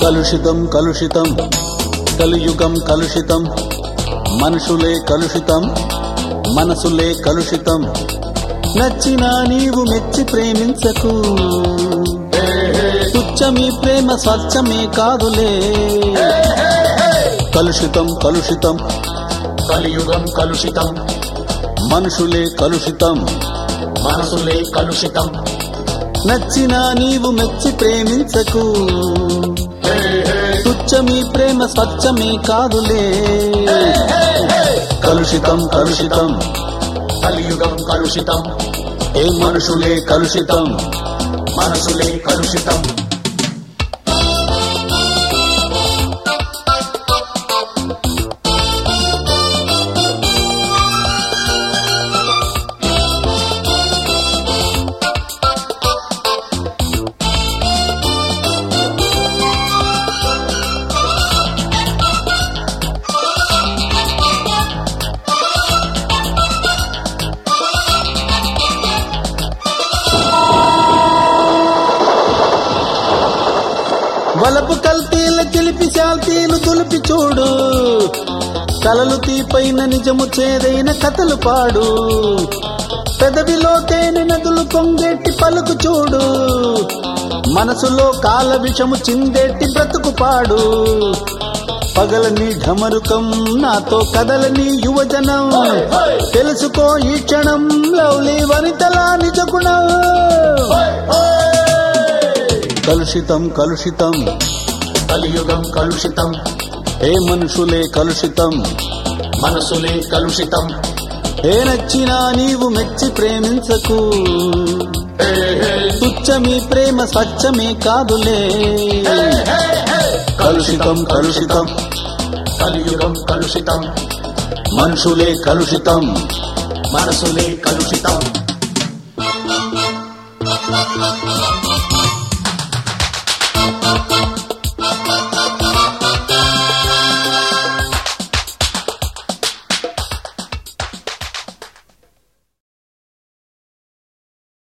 కలుషితం కలుషితం కలియుగం కలుషితం మనుషులే కలుషితం మనసులే కలుషితం నచ్చినా నీవు మెచ్చి ప్రేమించకు తుచ్చమీ ప్రేమ స్వచ్ఛమే కాదులే కలుషితం కలుషితం కలియుగం కలుషితం మనుషులే కలుషితం మనసులే కలుషితం నచ్చినా నీవు మెచ్చి ప్రేమించకు తుచ్చమీ ప్రేమ స్వచ్ఛమే కాదులే కలుషితం కలుషితం కలియుగం కలుషితం ఏ మనుషులే కలుషితం మనసులే కలుషితం వలపు కల్తీల చిలిపి శాల్తీలు దులిపి చూడు కలలు తీపైన నిజము చేదైన కథలు పాడు పెదవిలో తేనె నదులు పొంగేటి పలుకు చూడు మనసులో కాల విషము చిందేటి బ్రతుకు పాడు పగలని ఢమరుకం నాతో కదలని యువజనం తెలుసుకో ఈ క్షణం లవ్లీ వనితలా నిజ గుణం కలుషితం కలుషితం కలియుగం కలుషితం ఏ మనుషులే కలుషితం మనసులే కలుషితం ఏ నచ్చినా నీవు మెచ్చి ప్రేమించకు తుచ్చమీ ప్రేమ స్వచ్ఛమే కాదులే కలుషితం కలుషితం కలియుగం కలుషితం మనుషులే కలుషితం మనసులే కలుషితం Thank you.